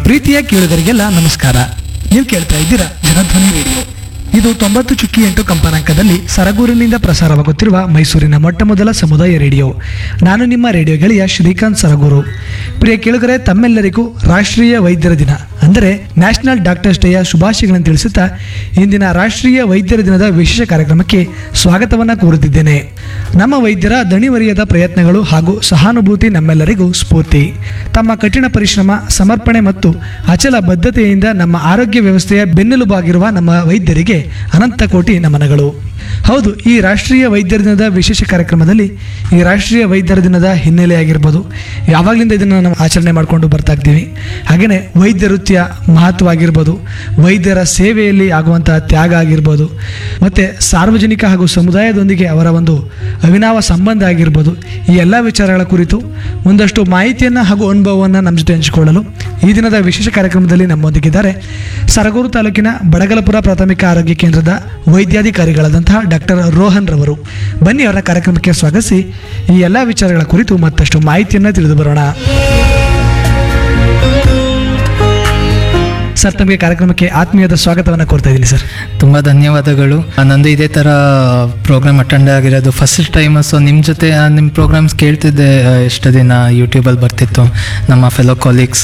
ಪ್ರೀತಿಯ ಕೇಳುಗರಿಗೆಲ್ಲ ನಮಸ್ಕಾರ ನೀವು ಕೇಳ್ತಾ ಇದ್ದೀರಾ ಜನಧ್ವನಿ ರೇಡಿಯೋ ಇದು ತೊಂಬತ್ತು ಚುಕ್ಕಿ ಎಂಟು ಕಂಪನಾಂಕದಲ್ಲಿ ಸರಗೂರಿನಿಂದ ಪ್ರಸಾರವಾಗುತ್ತಿರುವ ಮೈಸೂರಿನ ಮೊಟ್ಟ ಮೊದಲ ಸಮುದಾಯ ರೇಡಿಯೋ ನಾನು ನಿಮ್ಮ ರೇಡಿಯೋ ಗೆಳೆಯ ಶ್ರೀಕಾಂತ್ ಸರಗೂರು ಪ್ರಿಯ ಕೇಳುಗರೆ ತಮ್ಮೆಲ್ಲರಿಗೂ ರಾಷ್ಟ್ರೀಯ ವೈದ್ಯರ ದಿನ ಅಂದರೆ ನ್ಯಾಷನಲ್ ಡಾಕ್ಟರ್ಸ್ ಡೇಯ ಶುಭಾಶಯಗಳನ್ನು ತಿಳಿಸುತ್ತಾ ಇಂದಿನ ರಾಷ್ಟ್ರೀಯ ವೈದ್ಯರ ದಿನದ ವಿಶೇಷ ಕಾರ್ಯಕ್ರಮಕ್ಕೆ ಸ್ವಾಗತವನ್ನು ಕೋರುತ್ತಿದ್ದೇನೆ ನಮ್ಮ ವೈದ್ಯರ ದಣಿವರಿಯದ ಪ್ರಯತ್ನಗಳು ಹಾಗೂ ಸಹಾನುಭೂತಿ ನಮ್ಮೆಲ್ಲರಿಗೂ ಸ್ಫೂರ್ತಿ ತಮ್ಮ ಕಠಿಣ ಪರಿಶ್ರಮ ಸಮರ್ಪಣೆ ಮತ್ತು ಅಚಲ ಬದ್ಧತೆಯಿಂದ ನಮ್ಮ ಆರೋಗ್ಯ ವ್ಯವಸ್ಥೆಯ ಬೆನ್ನೆಲುಬಾಗಿರುವ ನಮ್ಮ ವೈದ್ಯರಿಗೆ ಅನಂತ ಕೋಟಿ ನಮನಗಳು ಹೌದು ಈ ರಾಷ್ಟ್ರೀಯ ವೈದ್ಯರ ದಿನದ ವಿಶೇಷ ಕಾರ್ಯಕ್ರಮದಲ್ಲಿ ಈ ರಾಷ್ಟ್ರೀಯ ವೈದ್ಯರ ದಿನದ ಹಿನ್ನೆಲೆ ಆಗಿರ್ಬೋದು ಯಾವಾಗಲಿಂದ ಇದನ್ನು ನಾವು ಆಚರಣೆ ಮಾಡಿಕೊಂಡು ಬರ್ತಾ ಇದ್ದೀವಿ ಹಾಗೆಯೇ ವೈದ್ಯ ವೃತ್ತಿಯ ಮಹತ್ವ ಆಗಿರ್ಬೋದು ವೈದ್ಯರ ಸೇವೆಯಲ್ಲಿ ಆಗುವಂತಹ ತ್ಯಾಗ ಆಗಿರ್ಬೋದು ಮತ್ತು ಸಾರ್ವಜನಿಕ ಹಾಗೂ ಸಮುದಾಯದೊಂದಿಗೆ ಅವರ ಒಂದು ಅವಿನಾವ ಸಂಬಂಧ ಆಗಿರ್ಬೋದು ಈ ಎಲ್ಲ ವಿಚಾರಗಳ ಕುರಿತು ಒಂದಷ್ಟು ಮಾಹಿತಿಯನ್ನು ಹಾಗೂ ಅನುಭವವನ್ನು ನಮ್ಮ ಜೊತೆ ಹಂಚಿಕೊಳ್ಳಲು ಈ ದಿನದ ವಿಶೇಷ ಕಾರ್ಯಕ್ರಮದಲ್ಲಿ ನಮ್ಮೊಂದಿಗಿದ್ದಾರೆ ಸರಗೂರು ತಾಲೂಕಿನ ಬಡಗಲಪುರ ಪ್ರಾಥಮಿಕ ಆರೋಗ್ಯ ಕೇಂದ್ರದ ವೈದ್ಯಾಧಿಕಾರಿಗಳಾದಂತಹ ಡಾಕ್ಟರ್ ರೋಹನ್ ರವರು ಬನ್ನಿ ಅವರ ಕಾರ್ಯಕ್ರಮಕ್ಕೆ ಸ್ವಾಗತಿಸಿ ಈ ಎಲ್ಲ ವಿಚಾರಗಳ ಕುರಿತು ಮತ್ತಷ್ಟು ಮಾಹಿತಿಯನ್ನು ತಿಳಿದು ಬರೋಣ ಸರ್ ತಮಗೆ ಕಾರ್ಯಕ್ರಮಕ್ಕೆ ಆತ್ಮೀಯದ ಸ್ವಾಗತವನ್ನು ಕೋರ್ತಾ ಇದ್ದೀನಿ ಸರ್ ತುಂಬ ಧನ್ಯವಾದಗಳು ನಂದು ಇದೇ ಥರ ಪ್ರೋಗ್ರಾಮ್ ಅಟೆಂಡ್ ಆಗಿರೋದು ಫಸ್ಟ್ ಟೈಮ್ ಸೊ ನಿಮ್ಮ ಜೊತೆ ನಿಮ್ಮ ಪ್ರೋಗ್ರಾಮ್ಸ್ ಕೇಳ್ತಿದ್ದೆ ಆ, ಎಷ್ಟು ದಿನ ಯೂಟ್ಯೂಬಲ್ಲಿ ಬರ್ತಿತ್ತು ನಮ್ಮ ಫೆಲೋ ಕಾಲೀಗ್ಸ್